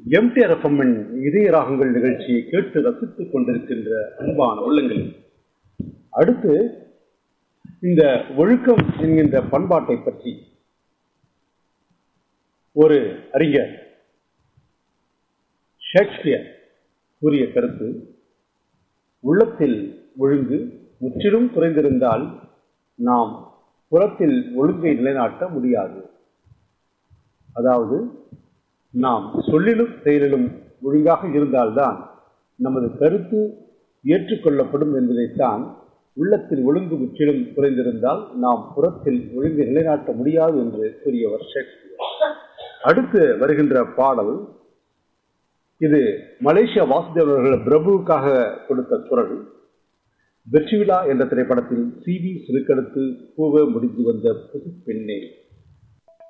எம்டிஆர்எஃப்எம்மின் இதய ராகங்கள் நிகழ்ச்சியை கேட்டு ரசித்துக் கொண்டிருக்கின்ற அன்பான உள்ளங்கள் அடுத்து இந்த ஒழுக்கம் என்கின்ற பண்பாட்டை பற்றி ஒரு அறிஞர் ஷேக்ஸ்பியர் கூறிய கருத்து உள்ளத்தில் ஒழுங்கு முற்றிலும் குறைந்திருந்தால் நாம் புறத்தில் ஒழுங்கை நிலைநாட்ட முடியாது அதாவது நாம் சொல்லிலும் செயலிலும் ஒழுங்காக இருந்தால்தான் நமது கருத்து ஏற்றுக்கொள்ளப்படும் என்பதைத்தான் உள்ளத்தில் ஒழுங்கு முற்றிலும் குறைந்திருந்தால் நாம் புறத்தில் ஒழுங்கை நிலைநாட்ட முடியாது என்று கூறியவர் ஷேக்ஸ்பியர் அடுத்து வருகின்ற பாடல் இது மலேசியா வாசுதேவ் அவர்கள் பிரபுவுக்காக கொடுத்த குரல் வெற்றிவிழா என்ற திரைப்படத்தில் சி வி சிறுக்கெடுத்து பூவ முடிந்து வந்த புது பெண்ணே